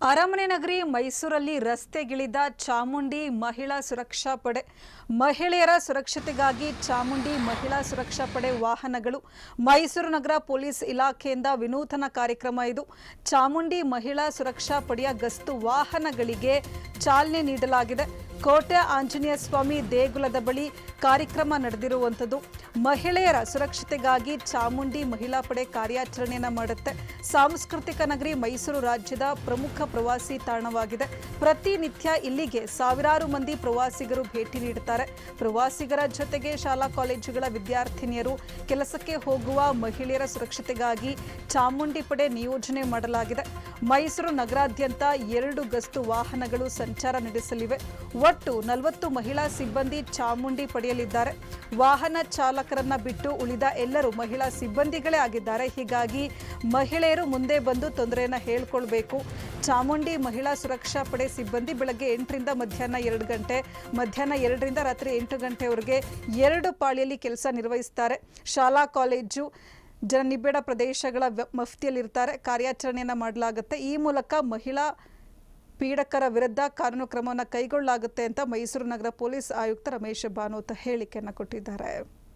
ಅರಮನೆ ನಗರಿ ಮೈಸೂರಲ್ಲಿ ರಸ್ತೆಗಿಳಿದ ಚಾಮುಂಡಿ ಮಹಿಳಾ ಸುರಕ್ಷಾ ಪಡೆ ಮಹಿಳೆಯರ ಸುರಕ್ಷತೆಗಾಗಿ ಚಾಮುಂಡಿ ಮಹಿಳಾ ಸುರಕ್ಷಾ ಪಡೆ ವಾಹನಗಳು ಮೈಸೂರು ನಗರ ಪೊಲೀಸ್ ಇಲಾಖೆಯಿಂದ ವಿನೂತನ ಕಾರ್ಯಕ್ರಮ ಇದು ಚಾಮುಂಡಿ ಮಹಿಳಾ ಸುರಕ್ಷಾ ಪಡೆಯ ಗಸ್ತು ವಾಹನಗಳಿಗೆ ಚಾಲನೆ ನೀಡಲಾಗಿದೆ ಕೋಟೆ ಆಂಜನೇಯ ಸ್ವಾಮಿ ದೇಗುಲದ ಬಳಿ ಕಾರ್ಯಕ್ರಮ ನಡೆದಿರುವಂಥದ್ದು ಮಹಿಳೆಯರ ಸುರಕ್ಷತೆಗಾಗಿ ಚಾಮುಂಡಿ ಮಹಿಳಾ ಪಡೆ ಕಾರ್ಯಾಚರಣೆಯನ್ನ ಮಾಡುತ್ತೆ ಸಾಂಸ್ಕೃತಿಕ ನಗರಿ ಮೈಸೂರು ರಾಜ್ಯದ ಪ್ರಮುಖ ಪ್ರವಾಸಿ ತಾಣವಾಗಿದೆ ಪ್ರತಿನಿತ್ಯ ಇಲ್ಲಿಗೆ ಸಾವಿರಾರು ಮಂದಿ ಪ್ರವಾಸಿಗರು ಭೇಟಿ ನೀಡುತ್ತಾರೆ ಪ್ರವಾಸಿಗರ ಜೊತೆಗೆ ಶಾಲಾ ಕಾಲೇಜುಗಳ ವಿದ್ಯಾರ್ಥಿನಿಯರು ಕೆಲಸಕ್ಕೆ ಹೋಗುವ ಮಹಿಳೆಯರ ಸುರಕ್ಷತೆಗಾಗಿ ಚಾಮುಂಡಿ ಪಡೆ ನಿಯೋಜನೆ ಮಾಡಲಾಗಿದೆ ಮೈಸೂರು ನಗರಾದ್ಯಂತ ಎರಡು ಗಸ್ತು ವಾಹನಗಳು ಸಂಚಾರ ನಡೆಸಲಿವೆ ಒಟ್ಟು ನಲವತ್ತು ಮಹಿಳಾ ಸಿಬ್ಬಂದಿ ಚಾಮುಂಡಿ ಪಡೆಯಲಿದ್ದಾರೆ ವಾಹನ ಚಾಲಕರನ್ನ ಬಿಟ್ಟು ಉಳಿದ ಎಲ್ಲರೂ ಮಹಿಳಾ ಸಿಬ್ಬಂದಿಗಳೇ ಆಗಿದ್ದಾರೆ ಹೀಗಾಗಿ ಮಹಿಳೆಯರು ಮುಂದೆ ಬಂದು ತೊಂದರೆಯನ್ನ ಹೇಳ್ಕೊಳ್ಬೇಕು ಚಾಮುಂಡಿ ಮಹಿಳಾ ಸುರಕ್ಷಾ ಪಡೆ ಸಿಬ್ಬಂದಿ ಬೆಳಗ್ಗೆ ಎಂಟರಿಂದ ಮಧ್ಯಾಹ್ನ ಎರಡು ಗಂಟೆ ಮಧ್ಯಾಹ್ನ ಎರಡರಿಂದ ರಾತ್ರಿ ಎಂಟು ಗಂಟೆವರೆಗೆ ಎರಡು ಪಾಳಿಯಲ್ಲಿ ಕೆಲಸ ನಿರ್ವಹಿಸ್ತಾರೆ ಶಾಲಾ ಕಾಲೇಜು ಜನನಿಬಿಡ ಪ್ರದೇಶಗಳ ವ್ಯ- ಮಫ್ತಿಯಲ್ಲಿರ್ತಾರೆ ಕಾರ್ಯಾಚರಣೆಯನ್ನು ಮಾಡಲಾಗುತ್ತೆ ಈ ಮೂಲಕ ಮಹಿಳಾ ಪೀಡಕರ ವಿರುದ್ಧ ಕಾನೂನು ಕ್ರಮವನ್ನು ಕೈಗೊಳ್ಳಲಾಗುತ್ತೆ ಅಂತ ಮೈಸೂರು ನಗರ ಪೊಲೀಸ್ ಆಯುಕ್ತ ರಮೇಶ್ ಭಾನೋತ್ ಹೇಳಿಕೆಯನ್ನು ಕೊಟ್ಟಿದ್ದಾರೆ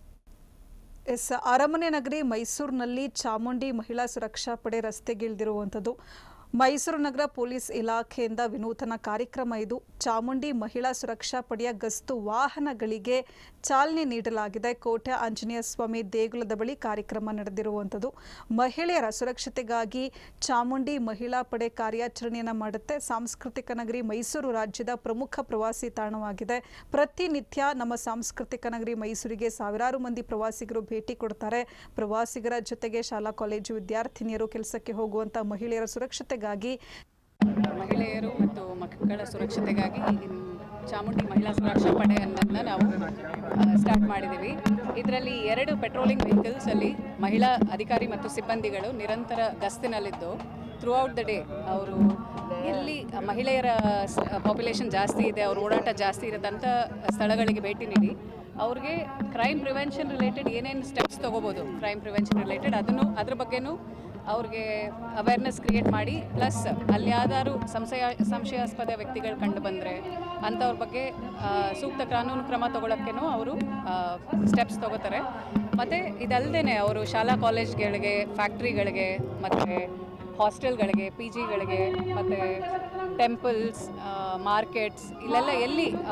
ಎಸ್ ಅರಮನೆ ನಗರಿ ಮೈಸೂರಿನಲ್ಲಿ ಚಾಮುಂಡಿ ಮಹಿಳಾ ಸುರಕ್ಷಾ ಪಡೆ ರಸ್ತೆಗಿಳಿದಿರುವಂಥದ್ದು ಮೈಸೂರು ನಗರ ಪೊಲೀಸ್ ಇಲಾಖೆಯಿಂದ ವಿನೂತನ ಕಾರ್ಯಕ್ರಮ ಇದು ಚಾಮುಂಡಿ ಮಹಿಳಾ ಸುರಕ್ಷಾ ಪಡೆಯ ಗಸ್ತು ವಾಹನಗಳಿಗೆ ಚಾಲನೆ ನೀಡಲಾಗಿದೆ ಕೋಟೆ ಆಂಜನೇಯ ಸ್ವಾಮಿ ದೇಗುಲದ ಬಳಿ ಕಾರ್ಯಕ್ರಮ ನಡೆದಿರುವಂಥದ್ದು ಮಹಿಳೆಯರ ಸುರಕ್ಷತೆಗಾಗಿ ಚಾಮುಂಡಿ ಮಹಿಳಾ ಪಡೆ ಕಾರ್ಯಾಚರಣೆಯನ್ನು ಮಾಡುತ್ತೆ ಸಾಂಸ್ಕೃತಿಕ ನಗರಿ ಮೈಸೂರು ರಾಜ್ಯದ ಪ್ರಮುಖ ಪ್ರವಾಸಿ ತಾಣವಾಗಿದೆ ಪ್ರತಿನಿತ್ಯ ನಮ್ಮ ಸಾಂಸ್ಕೃತಿಕ ನಗರಿ ಮೈಸೂರಿಗೆ ಸಾವಿರಾರು ಮಂದಿ ಪ್ರವಾಸಿಗರು ಭೇಟಿ ಕೊಡ್ತಾರೆ ಪ್ರವಾಸಿಗರ ಜೊತೆಗೆ ಶಾಲಾ ಕಾಲೇಜು ವಿದ್ಯಾರ್ಥಿನಿಯರು ಕೆಲಸಕ್ಕೆ ಹೋಗುವಂತ ಮಹಿಳೆಯರ ಸುರಕ್ಷತೆಗಾಗಿ ಮಹಿಳೆಯರು ಮತ್ತು ಮಕ್ಕಳ ಸುರಕ್ಷತೆಗಾಗಿ ಇನ್ ಚಾಮುಂಡಿ ಮಹಿಳಾ ಸುರಕ್ಷಾ ಪಡೆ ಅನ್ನೋದನ್ನ ನಾವು ಸ್ಟಾರ್ಟ್ ಮಾಡಿದ್ದೀವಿ ಇದರಲ್ಲಿ ಎರಡು ಪೆಟ್ರೋಲಿಂಗ್ ವೆಹಿಕಲ್ಸ್ ಅಲ್ಲಿ ಮಹಿಳಾ ಅಧಿಕಾರಿ ಮತ್ತು ಸಿಬ್ಬಂದಿಗಳು ನಿರಂತರ ಗಸ್ತಿನಲ್ಲಿದ್ದು ಥ್ರೂ ಔಟ್ ದ ಡೇ ಅವರು ಎಲ್ಲಿ ಮಹಿಳೆಯರ ಪಾಪ್ಯುಲೇಷನ್ ಜಾಸ್ತಿ ಇದೆ ಅವ್ರ ಓಡಾಟ ಜಾಸ್ತಿ ಇರೋದಂಥ ಸ್ಥಳಗಳಿಗೆ ಭೇಟಿ ನೀಡಿ ಅವ್ರಿಗೆ ಕ್ರೈಮ್ ಪ್ರಿವೆನ್ಷನ್ ರಿಲೇಟೆಡ್ ಏನೇನು ಸ್ಟೆಪ್ಸ್ ತೊಗೋಬೋದು ಕ್ರೈಮ್ ಪ್ರಿವೆನ್ಷನ್ ರಿಲೇಟೆಡ್ ಅದನ್ನು ಅದ್ರ ಬಗ್ಗೆನೂ ಅವ್ರಿಗೆ ಅವೇರ್ನೆಸ್ ಕ್ರಿಯೇಟ್ ಮಾಡಿ ಪ್ಲಸ್ ಅಲ್ಲಿ ಯಾವ್ದಾದ್ರು ಸಂಶಯ ಸಂಶಯಾಸ್ಪದ ವ್ಯಕ್ತಿಗಳು ಕಂಡು ಬಂದರೆ ಅಂಥವ್ರ ಬಗ್ಗೆ ಆ, ಸೂಕ್ತ ಕಾನೂನು ಕ್ರಮ ತಗೊಳಕ್ಕೇನೂ ಅವರು ಸ್ಟೆಪ್ಸ್ ತಗೋತಾರೆ ಮತ್ತು ಇದಲ್ಲದೆ ಅವರು ಶಾಲಾ ಕಾಲೇಜ್ಗಳಿಗೆ ಫ್ಯಾಕ್ಟ್ರಿಗಳಿಗೆ ಮತ್ತು ಹಾಸ್ಟೆಲ್ಗಳಿಗೆ ಪಿ ಜಿಗಳಿಗೆ ಮತ್ತು ಟೆಂಪಲ್ಸ್ ಮಾರ್ಕೆಟ್ಸ್ ಇಲ್ಲೆಲ್ಲ ಎಲ್ಲಿ ಆ,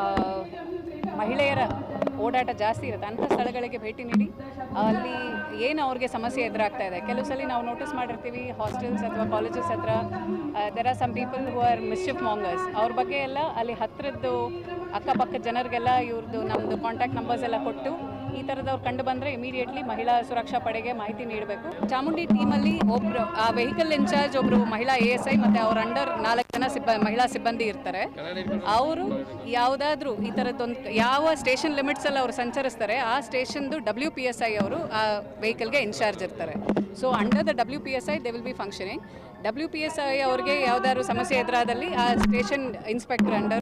ಮಹಿಳೆಯರ ಓಡಾಟ ಜಾಸ್ತಿ ಇರುತ್ತೆ ಅಂಥ ಸ್ಥಳಗಳಿಗೆ ಭೇಟಿ ನೀಡಿ ಅಲ್ಲಿ ಏನು ಅವ್ರಿಗೆ ಸಮಸ್ಯೆ ಎದುರಾಗ್ತಾ ಇದೆ ಕೆಲವು ಸಲ ನಾವು ನೋಟಿಸ್ ಮಾಡಿರ್ತೀವಿ ಹಾಸ್ಟೆಲ್ಸ್ ಅಥವಾ ಕಾಲೇಜಸ್ ಹತ್ರ there are some people who are mischief mongers ಅವ್ರ ಬಗ್ಗೆ ಎಲ್ಲ ಅಲ್ಲಿ ಹತ್ತಿರದ್ದು ಅಕ್ಕಪಕ್ಕ ಜನರಿಗೆಲ್ಲ ಇವ್ರದ್ದು ನಮ್ಮದು ಕಾಂಟ್ಯಾಕ್ಟ್ ನಂಬರ್ಸ್ ಎಲ್ಲ ಕೊಟ್ಟು ಈ ಥರದವ್ರು ಕಂಡು ಬಂದರೆ ಇಮಿಡಿಯೇಟ್ಲಿ ಮಹಿಳಾ ಸುರಕ್ಷಾ ಪಡೆಗೆ ಮಾಹಿತಿ ನೀಡಬೇಕು ಚಾಮುಂಡಿ ಟೀಮಲ್ಲಿ ಒಬ್ಬರು ಆ ವೆಹಿಕಲ್ ಇನ್ಚಾರ್ಜ್ ಒಬ್ಬರು ಮಹಿಳಾ ಎ ಎಸ್ ಐ ಮತ್ತು ಅವ್ರ ಅಂಡರ್ ನಾಲ್ಕು ಜನ ಸಿಬ್ಬ ಮಹಿಳಾ ಸಿಬ್ಬಂದಿ ಇರ್ತಾರೆ ಅವರು ಯಾವುದಾದ್ರೂ ಈ ಥರದ್ದೊಂದು ಯಾವ ಸ್ಟೇಷನ್ ಲಿಮಿಟ್ಸಲ್ಲಿ ಅವರು ಸಂಚರಿಸ್ತಾರೆ ಆ ಸ್ಟೇಷನ್ದು ಡಬ್ಲ್ಯೂ ಪಿ ಎಸ್ ಐ ಅವರು ಆ ವೆಹಿಕಲ್ಗೆ ಇನ್ಚಾರ್ಜ್ ಇರ್ತಾರೆ so under the W P S I they will be functioning W P S I ಅವ್ರಿಗೆ ಯಾವ್ದಾದ್ರು ಸಮಸ್ಯೆ ಎದುರಾದಲ್ಲಿ ಆ ಸ್ಟೇಷನ್ ಇನ್ಸ್ಪೆಕ್ಟರ್ ಅಂಡರ್